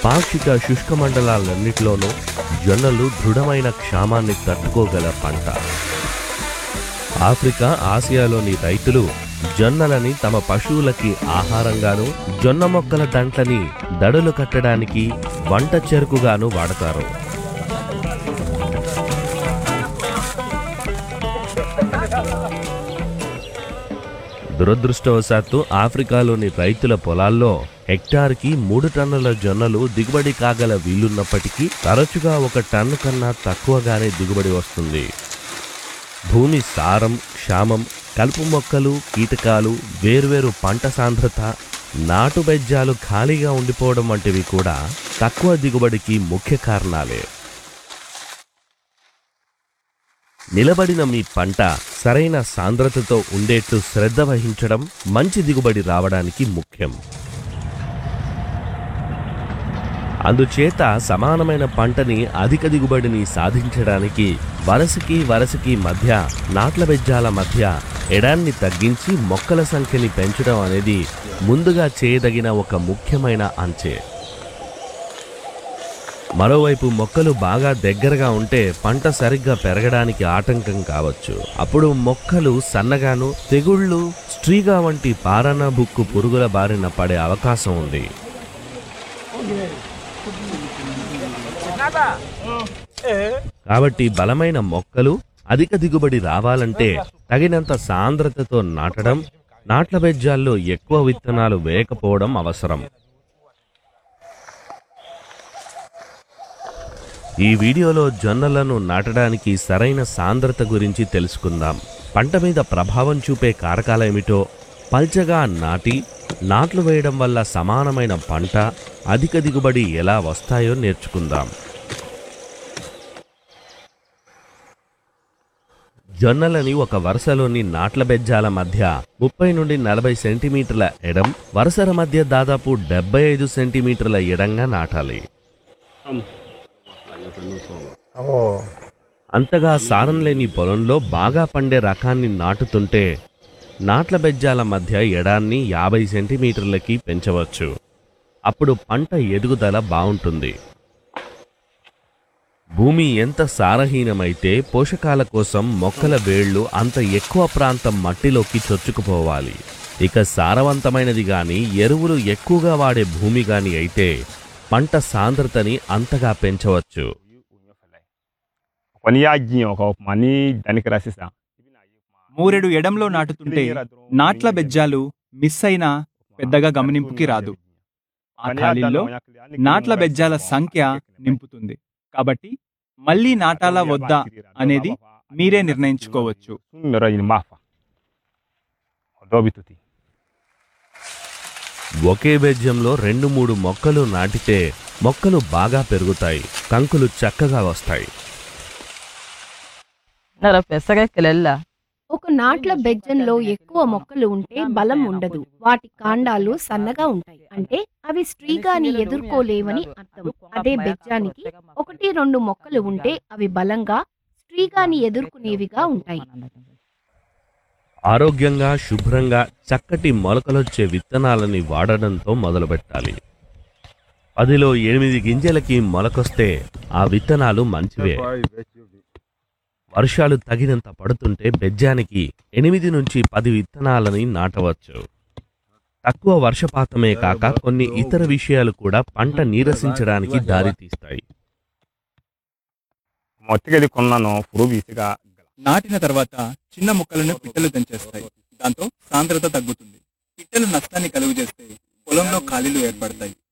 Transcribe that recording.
పాక్షిక శుష్క మండలాలన్నిటిలోనూ జొన్నలు దృఢమైన క్షామాన్ని తట్టుకోగల పంట ఆఫ్రికా ఆసియాలోని రైతులు జొన్నలని తమ పశువులకి ఆహారంగాను జొన్న మొక్కల దంట్లని దడులు కట్టడానికి వంట చెరుకుగాను వాడతారు దురదృష్టవశాత్తు ఆఫ్రికాలోని రైతుల పొలాల్లో హెక్టార్కి మూడు టన్నుల జొన్నలు దిగుబడి కాగల వీలున్నప్పటికీ తరచుగా ఒక టన్ను కన్నా తక్కువగానే దిగుబడి వస్తుంది భూమి సారం క్షామం కలుపు మొక్కలు కీటకాలు వేర్వేరు పంట సాంద్రత నాటు బెజ్జాలు ఖాళీగా ఉండిపోవడం వంటివి కూడా తక్కువ దిగుబడికి ముఖ్య కారణాలే నిలబడిన మీ పంట సరైన సాంద్రతతో ఉండేట్టు శ్రద్ధ వహించడం మంచి దిగుబడి రావడానికి ముఖ్యం అందుచేత సమానమైన పంటని అధిక దిగుబడిని సాధించడానికి వరసకి వరసకి మధ్య నాట్ల బెజ్జాల మధ్య ఎడాన్ని తగ్గించి మొక్కల సంఖ్యని పెంచడం అనేది ముందుగా చేయదగిన ఒక ముఖ్యమైన అంచే మరోవైపు మొక్కలు బాగా దగ్గరగా ఉంటే పంట సరిగ్గా పెరగడానికి ఆటంకం కావచ్చు అప్పుడు మొక్కలు సన్నగాను తెగుళ్ళు స్ట్రీగా వంటి పారణ బుక్కు పురుగుల బారిన పడే అవకాశం ఉంది కాబట్టి బలమైన మొక్కలు అధిక దిగుబడి రావాలంటే తగినంత సాంద్రతతో నాటడం నాట్ల బెజ్జాల్లో ఎక్కువ విత్తనాలు వేయకపోవడం అవసరం ఈ వీడియోలో జొన్నలను నాటడానికి సరైన సాంద్రత గురించి తెలుసుకుందాం పంట మీద ప్రభావం చూపే కారకాలేమిటో పల్చగా నాటి నాట్లు వేయడం వల్ల సమానమైన పంట అధిక దిగుబడి ఎలా వస్తాయో నేర్చుకుందాం జొన్నలని ఒక వరుసలోని నాట్ల బెజ్జాల మధ్య ముప్పై నుండి నలభై సెంటీమీటర్ల ఎడం వరుసల మధ్య దాదాపు డెబ్బై ఐదు సెంటీమీటర్ల ఎడంగా నాటాలి అంతగా సారం లేని పొలంలో బాగా పండే రకాన్ని నాటుతుంటే నాట్ల బెజ్జాల మధ్య ఎడాన్ని యాభై సెంటీమీటర్లకి పెంచవచ్చు అప్పుడు పంట ఎదుగుదల బావుంటుంది భూమి ఎంత సారహీనమైతే పోషకాల కోసం మొక్కల వేళ్ళు అంత ఎక్కువ ప్రాంతం మట్టిలోకి చొచ్చుకుపోవాలి ఇక సారవంతమైనది గాని ఎరువులు ఎక్కువగా వాడే భూమి గాని అయితే పంట సాంద్రతని అంతగా పెంచవచ్చు kɔni y'a jiyan o kan o kuma ni danni kɛra sisan మూరెడు ఎడంలో నాటుతుంటే నాట్ల బెజ్జాలు మిస్ అయినా పెద్దగా గమనింపుకి రాదు ఆ ఖాళీల్లో నాట్ల బెజ్జాల సంఖ్య నింపుతుంది కాబట్టి మళ్ళీ నాటాలా వద్దా అనేది మీరే నిర్ణయించుకోవచ్చు sun yɔrɔ ɲini m'a fa o dɔw bi to ten ఒకే బెజ్జంలో రెండు మూడు మొక్కలు నాటితే మొక్కలు బాగా పెరుగుతాయి కంకులు చక్కగా వస్తాయి nara pesare kelella ఒక నాట్ల బెజ్జంలో ఎక్కువ మొక్కలు ఉంటే బలం ఉండదు వాటి కాండాలు సన్నగా ఉంటాయి అంటే అవి స్ట్రీగాని ఎదుర్కోలేవని అర్థం అదే బెజ్జానికి ఒకటి రెండు మొక్కలు ఉంటే అవి బలంగా స్ట్రీగాని ఎదుర్కొనేవిగా ఉంటాయి ఆరోగ్యంగా శుభ్రంగా చక్కటి మొలకలొచ్చే విత్తనాలని వాడడంతో మొదలుపెట్టాలి పదిలో ఎనిమిది గింజలకి మొలకొస్తే ఆ విత్తనాలు మంచివే వర్షాలు తగినంత పడుతుంటే బెజ్జానికి ఎనిమిది నుంచి పది విత్తనాలని నాటవచ్చు తక్కువ వర్షపాతమే కాక కొన్ని ఇతర విషయాలు కూడా పంట నీరసించడానికి దారితీస్తాయి మొత్తకెళ్ళి కొన్నాను పురుగు బి se ka నాటిన తర్వాత చిన్న ముక్కలను పిట్టలు తెంచేస్తాయి దాంతో సాంద్రత తగ్గుతుంది పిట్టలు నష్టాన్ని కలుగు చేస్తే పొలంలో ఖాళీలు ఏర్పడతాయి